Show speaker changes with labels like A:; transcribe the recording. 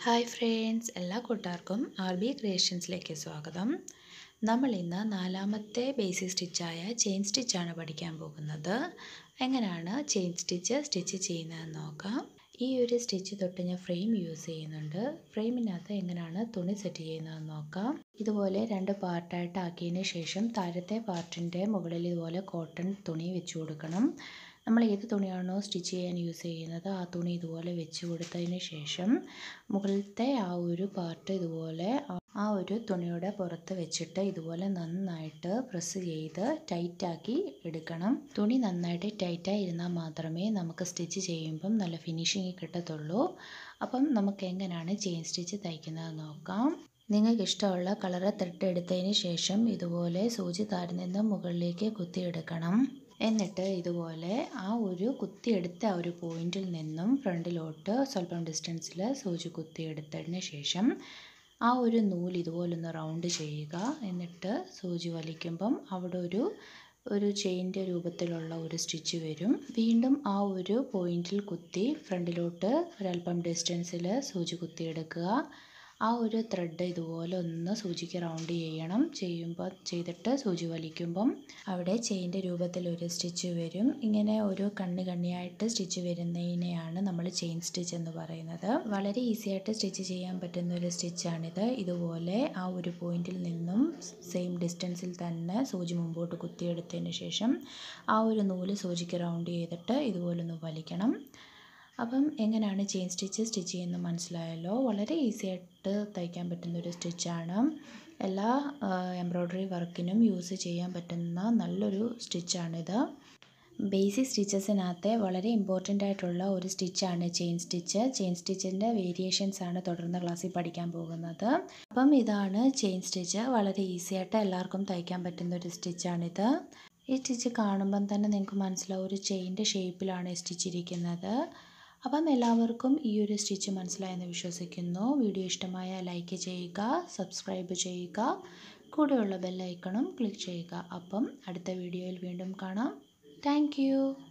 A: hi friends എല്ലാ കൂട്ടുകാർക്കും R B ക്രിയേഷൻസിലേക്ക് സ്വാഗതം നമ്മൾ ഇന്ന് നാലാമത്തെ ബേസിക് സ്റ്റിച്ചായ ചെയിൻ സ്റ്റിച്ചാണ് പഠിക്കാൻ പോകുന്നത് എങ്ങനെയാണ് ചെയിൻ സ്റ്റിച്ച് സ്റ്റിച്ച് ചെയ്യുന്നതെന്ന് നോക്കാം ഈ ഒരു സ്റ്റിച്ച് തൊട്ട് ഞാൻ ഫ്രെയിം യൂസ് ചെയ്യുന്നുണ്ട് ഫ്രെയിമിനകത്ത് എങ്ങനെയാണ് തുണി സെറ്റ് ചെയ്യുന്നതെന്ന് നോക്കാം ഇതുപോലെ രണ്ട് പാർട്ടായിട്ട് ആക്കിയതിന് ശേഷം താഴത്തെ പാർട്ടിൻ്റെ മുകളിൽ ഇതുപോലെ കോട്ടൺ തുണി വെച്ച് കൊടുക്കണം നമ്മൾ ഏത് തുണിയാണോ സ്റ്റിച്ച് ചെയ്യാൻ യൂസ് ചെയ്യുന്നത് ആ തുണി ഇതുപോലെ വെച്ച് കൊടുത്തതിന് ശേഷം മുകളിലത്തെ ആ ഒരു പാർട്ട് ഇതുപോലെ ആ ഒരു തുണിയുടെ പുറത്ത് വെച്ചിട്ട് ഇതുപോലെ നന്നായിട്ട് പ്രസ് ചെയ്ത് ടൈറ്റാക്കി എടുക്കണം തുണി നന്നായിട്ട് ടൈറ്റായി ഇരുന്നാൽ മാത്രമേ നമുക്ക് സ്റ്റിച്ച് ചെയ്യുമ്പം നല്ല ഫിനിഷിങ് കിട്ടത്തുള്ളൂ അപ്പം നമുക്ക് എങ്ങനെയാണ് ചെയിൻ സ്റ്റിച്ച് തയ്ക്കുന്നത് നോക്കാം നിങ്ങൾക്ക് ഇഷ്ടമുള്ള കളറ് ത്രെഡ് എടുത്തതിന് ശേഷം ഇതുപോലെ സൂചി താഴെ നിന്ന് മുകളിലേക്ക് കുത്തിയെടുക്കണം എന്നിട്ട് ഇതുപോലെ ആ ഒരു കുത്തിയെടുത്ത ആ ഒരു പോയിന്റിൽ നിന്നും ഫ്രണ്ടിലോട്ട് സ്വല്പം ഡിസ്റ്റൻസിൽ സൂചി കുത്തിയെടുത്തതിന് ശേഷം ആ ഒരു നൂല് ഇതുപോലൊന്ന് റൗണ്ട് ചെയ്യുക എന്നിട്ട് സൂചി വലിക്കുമ്പം അവിടെ ഒരു ഒരു ചെയിൻ്റെ രൂപത്തിലുള്ള ഒരു സ്റ്റിച്ച് വരും വീണ്ടും ആ ഒരു പോയിന്റിൽ കുത്തി ഫ്രണ്ടിലോട്ട് ഒരല്പം ഡിസ്റ്റൻസിൽ സൂചി കുത്തിയെടുക്കുക ആ ഒരു ത്രെഡ് ഇതുപോലെ ഒന്ന് സൂചിക്ക് റൗണ്ട് ചെയ്യണം ചെയ്യുമ്പോൾ ചെയ്തിട്ട് സൂചി വലിക്കുമ്പം അവിടെ ചെയിൻ്റെ രൂപത്തിൽ ഒരു സ്റ്റിച്ച് വരും ഇങ്ങനെ ഒരു കണ്ണി കണ്ണിയായിട്ട് സ്റ്റിച്ച് വരുന്നതിനെയാണ് നമ്മൾ ചെയിൻ സ്റ്റിച്ച് എന്ന് പറയുന്നത് വളരെ ഈസി ആയിട്ട് സ്റ്റിച്ച് ചെയ്യാൻ പറ്റുന്ന ഒരു സ്റ്റിച്ചാണിത് ഇതുപോലെ ആ ഒരു പോയിന്റിൽ നിന്നും സെയിം ഡിസ്റ്റൻസിൽ തന്നെ സൂചി മുമ്പോട്ട് കുത്തിയെടുത്തതിന് ശേഷം ആ ഒരു നൂല് സൂചിക്ക് റൗണ്ട് ചെയ്തിട്ട് ഇതുപോലെ ഒന്ന് വലിക്കണം അപ്പം എങ്ങനെയാണ് ചെയിൻ സ്റ്റിച്ച് സ്റ്റിച്ച് ചെയ്യുന്നത് മനസ്സിലായല്ലോ വളരെ ഈസി ആയിട്ട് തയ്ക്കാൻ പറ്റുന്ന ഒരു സ്റ്റിച്ചാണ് എല്ലാ എംബ്രോയ്ഡറി വർക്കിനും യൂസ് ചെയ്യാൻ പറ്റുന്ന നല്ലൊരു സ്റ്റിച്ചാണിത് ബേസിക് സ്റ്റിച്ചസിനകത്തെ വളരെ ഇമ്പോർട്ടൻ്റ് ആയിട്ടുള്ള ഒരു സ്റ്റിച്ചാണ് ചെയിൻ സ്റ്റിച്ച് ചെയിൻ സ്റ്റിച്ചിൻ്റെ വേരിയേഷൻസ് ആണ് തുടർന്ന് ക്ലാസ്സിൽ പഠിക്കാൻ പോകുന്നത് അപ്പം ഇതാണ് ചെയിൻ സ്റ്റിച്ച് വളരെ ഈസി ആയിട്ട് എല്ലാവർക്കും തയ്ക്കാൻ പറ്റുന്ന ഒരു സ്റ്റിച്ചാണിത് ഈ സ്റ്റിച്ച് കാണുമ്പം തന്നെ നിങ്ങൾക്ക് മനസ്സിലാവും ഒരു ചെയിൻ്റെ ഷേപ്പിലാണ് സ്റ്റിച്ച് ഇരിക്കുന്നത് അപ്പം എല്ലാവർക്കും ഈ ഒരു സ്റ്റിച്ച് മനസ്സിലായെന്ന് വിശ്വസിക്കുന്നു വീഡിയോ ഇഷ്ടമായ ലൈക്ക് ചെയ്യുക സബ്സ്ക്രൈബ് ചെയ്യുക കൂടെയുള്ള ബെല്ലൈക്കണും ക്ലിക്ക് ചെയ്യുക അപ്പം അടുത്ത വീഡിയോയിൽ വീണ്ടും കാണാം താങ്ക്